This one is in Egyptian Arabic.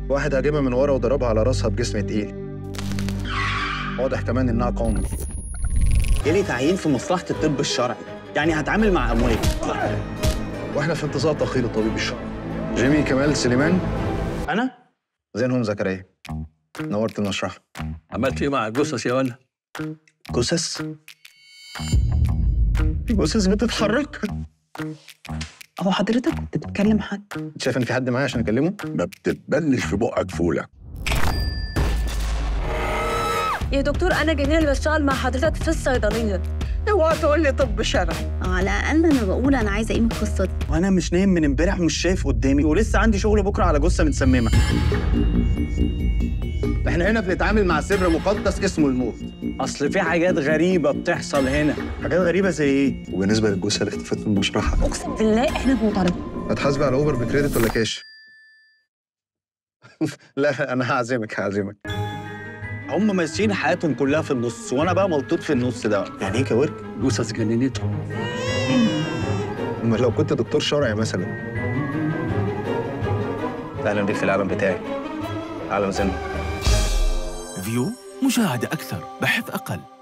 واحد هاجمها من ورا وضربها على راسها بجسم تقيل واضح كمان انها قومة جالي تعيين في مصلحه الطب الشرعي يعني هتعامل مع اموات واحنا في انتظار تقرير الطبيب الشرعي جيمي كمال سليمان انا زينهم زكريا نورت المشرحة عملت ايه مع الجثث يا ولا؟ جثث في جثث بتتحرك هو حضرتك كنت بتكلم حد انت شايف ان في حد معايا عشان اكلمه ما بتتبلش في بقك فولة يا دكتور انا جميله اللي بشتغل مع حضرتك في الصيدليه اوعى تقول لي طب شرعي على الاقل انا بقول انا عايزه ايه من القصه دي وانا مش نايم من امبارح مش شايف قدامي ولسه عندي شغل بكره على جثه متسممه احنا هنا بنتعامل مع سر مقدس اسمه الموت اصل في حاجات غريبه بتحصل هنا حاجات غريبه زي ايه وبالنسبة للجثة اللي اختفت في المشرحة اقسم بالله احنا بنطرد هتحاسبي على اوبر بكريدت ولا كاش؟ لا انا هعزمك هعزمك هم ماشيين حياتهم كلها في النص وانا بقى ملطوط في النص ده يعني ايه كورك جثث جننتهم امال لو كنت دكتور شرعي مثلا اهلا بيك في العالم بتاعي عالم زين فيو مشاهدة أكثر بحث أقل